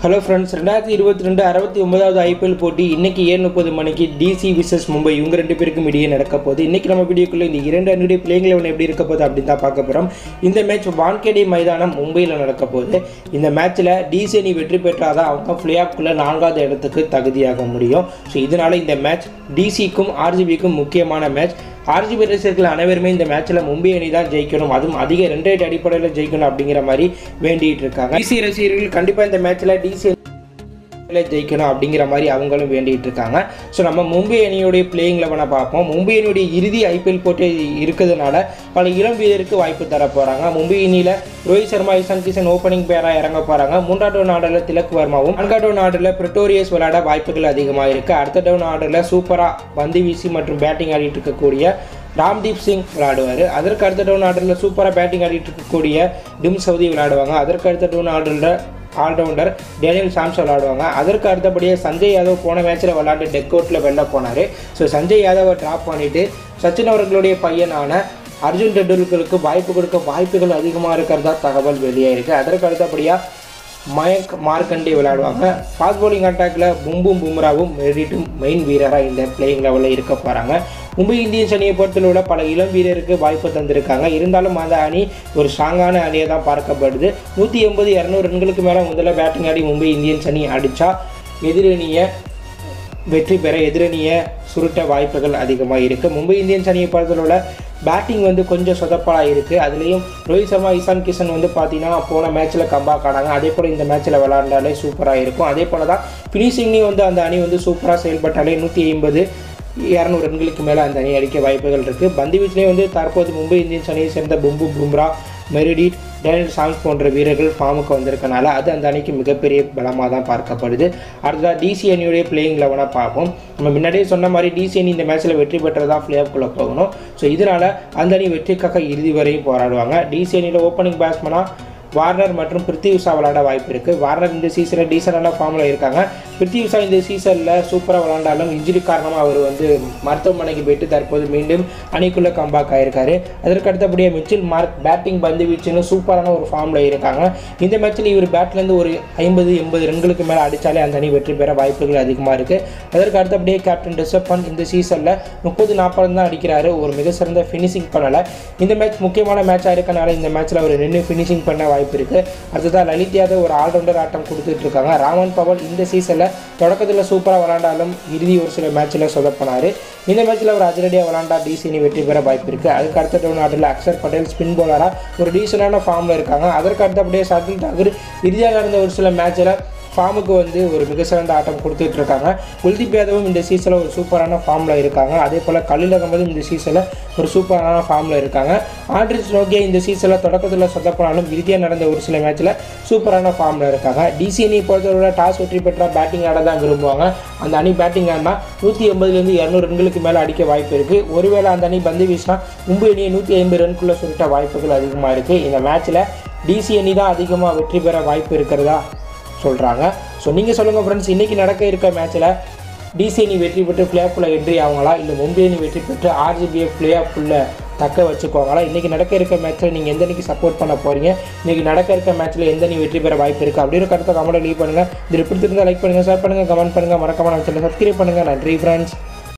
hello friends ரெண்டாயிரத்தி இருபத்தி ரெண்டு அறுபத்தி ஒன்பதாவது ஐபிஎல் போட்டி இன்னைக்கு ஏழு முப்பது மணிக்கு டிசி விசஸ் மும்பை இவங்க ரெண்டு பேருக்கும் இடையே நடக்க போகுது இன்னைக்கு நம்ம வீடியோக்குள்ள இந்த இரண்டு அணியுடைய பிளேயிங் லெவன் எப்படி இருக்க போகுது அப்படின்னு தான் பார்க்க போகிறோம் இந்த மேட்ச் வான்கேடி மைதானம் மும்பையில் நடக்க போகுது இந்த மேட்ச்சில் டிசி அணி வெற்றி பெற்றாதான் அவங்க பிளே ஆஃப்குள்ளே நான்காவது இடத்துக்கு தகுதியாக முடியும் ஸோ இதனால இந்த மேட்ச் டிசிக்கும் ஆர்ஜிபிக்கும் முக்கியமான மேட்ச் ஆர்ஜிபி ரசிகர்கள் அனைவருமே இந்த மேட்ச்சில் மும்பை அணி தான் ஜெயிக்கணும் அதுவும் அதிக ரெண்டு ரேட் அடிப்படையில் ஜெயிக்கணும் அப்படிங்கிற மாதிரி வேண்டிட்டு இருக்காங்க டிசி ரசிகர்கள் கண்டிப்பாக இந்த மேட்ச்சில் டிசி ஜெயிக்கணும் அப்படிங்கிற மாதிரி அவங்களும் வேண்டிட்டு இருக்காங்க ஸோ நம்ம மும்பை அணியுடைய பிளேயிங் லெவனை பார்ப்போம் மும்பை அணியுடைய இறுதி ஐபிஎல் போட்டி இருக்கிறதுனால பல இளம் வீரருக்கு வாய்ப்பு தர போகிறாங்க மும்பை அணியில் ரோஹித் சர்மா இசான் கிஷன் ஓப்பனிங் பேராக இறங்க போகிறாங்க மூன்றாம் டவுன் ஆர்டரில் திலக் வர்மாவும் நான்காம் டவுன் ஆர்டரில் பிரிட்டோரியஸ் விளையாட வாய்ப்புகள் அதிகமாக இருக்குது அடுத்த டவுன் ஆர்டரில் சூப்பராக பந்து வீசி மற்றும் பேட்டிங் ஆடிட்டு இருக்கக்கூடிய ராம்தீப் சிங் விளையாடுவார் அதற்கு அடுத்த டவுன் ஆர்டரில் சூப்பராக பேட்டிங் ஆடிட்டு இருக்கக்கூடிய டிம் சவுதி விளையாடுவாங்க அதற்கு அடுத்த டவுன் ஆர்டரில் ஆல்ரவுண்டர் டேனியல் சாம்ஸ் விளையாடுவாங்க அதற்கு அடுத்தபடியே சஞ்சய் யாதவ் போன மேட்ச்சில் விளையாண்டு டெக் அவுட்டில் வெளில போனார் ஸோ சஞ்சய் யாதவை ட்ராப் பண்ணிவிட்டு சச்சின் அவர்களுடைய பையனான அர்ஜுன் டெண்டுல்கருக்கு வாய்ப்பு கொடுக்க வாய்ப்புகள் அதிகமாக இருக்கிறதா தகவல் வெளியாயிருக்கு அதற்கு அடுத்தபடியாக மயங்க் மார்க்கண்டே விளையாடுவாங்க ஃபாஸ்ட் bowling அட்டாக்ல பும்பும் பும்ராவும் மெரிட்டும் மெயின் வீரராக இந்த பிளேயிங் லெவலில் இருக்க போகிறாங்க மும்பை இந்தியன்ஸ் அணியை பொறுத்தளவுல பல இளம் வீரருக்கு வாய்ப்பு தந்திருக்காங்க இருந்தாலும் அந்த அணி ஒரு ஸ்ட்ராங்கான அணியை தான் பார்க்கப்படுது நூற்றி எண்பது இரநூறு ரன்களுக்கு மேலே முதல்ல பேட்டிங் ஆடி மும்பை இந்தியன்ஸ் அணி அடித்தா எதிரணியை வெற்றி பெற எதிரணியை சுருட்ட வாய்ப்புகள் அதிகமாக இருக்குது மும்பை இந்தியன்ஸ் அணியை பொறுத்தளவில் பேட்டிங் வந்து கொஞ்சம் சொதப்பலாக இருக்குது அதுலேயும் ரோஹித் சர்மா இசான் கிஷன் வந்து பார்த்தீங்கன்னா போன மேட்ச்சில் கம்பேக் ஆனாங்க அதே போல் இந்த மேட்ச்சில் விளாண்டாலே சூப்பராக இருக்கும் அதே போல் தான் ஃபினிஷிங்லேயும் வந்து அந்த அணி வந்து சூப்பராக செயல்பட்டாலே நூற்றி ஐம்பது இரநூறு ரன்களுக்கு மேலே அந்த அணி அடிக்க வாய்ப்புகள் இருக்குது பந்து வீச்சிலையும் வந்து தற்போது மும்பை இந்தியன்ஸ் அணியை சேர்ந்த பும்பு பும்ரா மெரிடிட் டேனியல் சாம்ஸ் போன்ற வீரர்கள் ஃபார்முக்கு வந்திருக்கனால அது அந்த அணிக்கு மிகப்பெரிய பலமாக தான் பார்க்கப்படுது அடுத்ததாக டிசி அணியுடைய பிளேயிங் லெவனாக பார்ப்போம் நம்ம முன்னாடியே சொன்ன மாதிரி டிசி அணி இந்த மேட்ச்சில் வெற்றி பெற்றதா பிளேஆஃப்குள்ளே போகணும் ஸோ இதனால் அந்த அணி வெற்றிக்காக இறுதி வரையும் போராடுவாங்க டிசி அணியில் ஓப்பனிங் பேட்ஸ்மனாக வார்னர் மற்றும் பிருத்திவி உஷா விளையாட வாய்ப்பு இருக்குது வார்னர் இந்த சீசனில் டீசெண்டான ஃபார்மில் இருக்காங்க பிருத்திவி உஷா இந்த சீசனில் சூப்பராக விளாண்டாலும் இன்ஜுரி காரணமாக அவர் வந்து மருத்துவமனைக்கு போயிட்டு தற்போது மீண்டும் அணிக்குள்ளே கம்பேக் ஆயிருக்காரு அதற்கு அடுத்தபடியாக மிச்சில் மார்க் பேட்டிங் பந்து வீச்சுன்னு சூப்பரான ஒரு ஃபார்மில் இருக்காங்க இந்த மேட்ச்சில் இவர் பேட்லேருந்து ஒரு ஐம்பது எண்பது ரன்களுக்கு மேலே அடித்தாலே அந்த அணி வெற்றி பெற வாய்ப்புகள் அதிகமாக இருக்குது அதற்கு அடுத்தபடியே கேப்டன் ரிஷப் பண்ட் இந்த சீசனில் முப்பது நாற்பது தான் அடிக்கிறாரு ஒரு மிக சிறந்த ஃபினிஷிங் பண்ணலை இந்த மேட்ச் முக்கியமான மேட்சாக இருக்கனால இந்த மேட்ச்சில் அவர் நின்று ஃபினிஷிங் பண்ண வாய்ப்பு இருக்குது அடுத்ததாக லலித் யாதவ் ஒரு ஆல்ரவுண்டர் ஆட்டம் கொடுத்துட்டு இருக்காங்க ராமன் பவல் இந்த சீசனில் தொடக்கத்தில் சூப்பராக விளாண்டாலும் இறுதி ஒரு சில மேட்ச்சில் சொதப்பினார் இந்த மேட்ச்சில் அவர் அதிரடியாக விளாண்டா டிசினி வெற்றி பெற வாய்ப்பு இருக்குது அதுக்கு அடுத்த டவுன் ஆர்டரில் அக்ஷர் பட்டேல் ஸ்பின் பவுலராக ஒரு டீசெண்டான ஃபார்மில் இருக்காங்க அதற்கு அடுத்தபடியே சர்தில் தாகூர் இறுதியாக நடந்த ஒரு சில மேட்ச்சில் ஃபார்முக்கு வந்து ஒரு மிக சிறந்த ஆட்டம் கொடுத்துட்டு இருக்காங்க குல்தீப் யாதவும் இந்த சீசனில் ஒரு சூப்பரான ஃபார்மில் இருக்காங்க அதே போல் கலில் அகமதும் இந்த சீசனில் ஒரு சூப்பரான ஃபார்மில் இருக்காங்க ஆண்ட்ரிஸ் நோக்கியா இந்த சீசனில் தொடக்கத்தில் சொதப்பினாலும் இறுதியாக நடந்த ஒரு சில மேட்ச்சில் சூப்பரான ஃபார்மில் இருக்காங்க டிசி அணி பொறுத்தவரை டாஸ் வெற்றி பெற்றால் பேட்டிங் ஆட தான் விரும்புவாங்க அந்த அணி பேட்டிங் ஆடினா நூற்றி எண்பதுலேருந்து இரநூறு ரன்களுக்கு மேலே அடிக்க வாய்ப்பு இருக்குது ஒருவேளை அந்த அணி பந்து வீசினா மும்பை அணியை நூற்றி ஐம்பது ரன்குள்ளே சுருட்ட வாய்ப்புகள் அதிகமாக இருக்குது இந்த மேட்ச்சில் டிசி அணி தான் அதிகமாக வெற்றி பெற வாய்ப்பு இருக்கிறதா சொல்கிறாங்க ஸோ நீங்கள் சொல்லுங்கள் ஃப்ரெண்ட்ஸ் இன்றைக்கி நடக்க இருக்க மேட்ச்சில் டிசி அணி வெற்றி பெற்று பிளே ஆஃபில் என்ட்ரி ஆகுங்களா இல்லை மும்பை அணி வெற்றி பெற்று ஆர்ஜிபிஎஃப் பிளே ஆஃபில் தக்க வச்சுக்கோங்களா இன்றைக்கி நடக்க இருக்க மேட்ச்சில் நீங்கள் எந்த அணிக்கு சப்போர்ட் பண்ண போகிறீங்க இன்றைக்கி நடக்க இருக்க மேட்ச்சில் எந்த அணி வெற்றி பெற வாய்ப்பு இருக்குது அப்படின்னு கருத்தை கமெண்ட் லீவ் பண்ணுங்கள் இது பிடிச்சிருந்தால் லைக் பண்ணுங்கள் ஷேர் பண்ணுங்கள் கமெண்ட் பண்ணுங்கள் மறக்காம நம்ம சேனல் சப்ஸ்கிரைப் பண்ணுங்கள் நன்றி ஃப்ரெண்ட்ஸ்